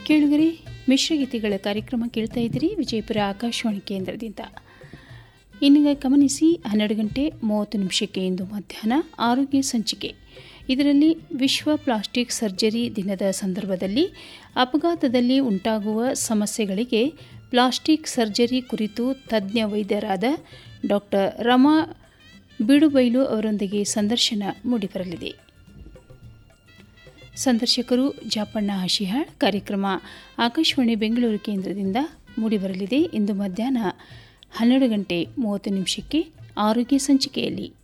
ಕೇಳುಗರೆ ಮಿಶ್ರಗೀತೆಗಳ ಕಾರ್ಯಕ್ರಮ ಕೇಳ್ತಾ ಇದ್ದೀರಿ ವಿಜಯಪುರ ಆಕಾಶವಾಣಿ ಕೇಂದ್ರದಿಂದ ಇನ್ನೀಗ ಗಮನಿಸಿ ಹನ್ನೆರಡು ಗಂಟೆ ಮೂವತ್ತು ನಿಮಿಷಕ್ಕೆ ಇಂದು ಮಧ್ಯಾಹ್ನ ಆರೋಗ್ಯ ಸಂಚಿಕೆ ಇದರಲ್ಲಿ ವಿಶ್ವ ಪ್ಲಾಸ್ಟಿಕ್ ಸರ್ಜರಿ ದಿನದ ಸಂದರ್ಭದಲ್ಲಿ ಅಪಘಾತದಲ್ಲಿ ಉಂಟಾಗುವ ಸಮಸ್ಯೆಗಳಿಗೆ ಪ್ಲಾಸ್ಟಿಕ್ ಸರ್ಜರಿ ಕುರಿತು ತಜ್ಞ ವೈದ್ಯರಾದ ಡಾಕ್ಟರ್ ರಮಾ ಬೀಡುಬೈಲು ಅವರೊಂದಿಗೆ ಸಂದರ್ಶನ ಮೂಡಿಬರಲಿದೆ ಸಂದರ್ಶಕರು ಜಾಪಣ್ಣ ಹಶಿಹಾಳ್ ಕಾರ್ಯಕ್ರಮ ಆಕಾಶವಾಣಿ ಬೆಂಗಳೂರು ಕೇಂದ್ರದಿಂದ ಮೂಡಿಬರಲಿದೆ ಇಂದು ಮಧ್ಯಾಹ್ನ ಹನ್ನೆರಡು ಗಂಟೆ ಮೂವತ್ತು ನಿಮಿಷಕ್ಕೆ ಆರೋಗ್ಯ ಸಂಚಿಕೆಯಲ್ಲಿ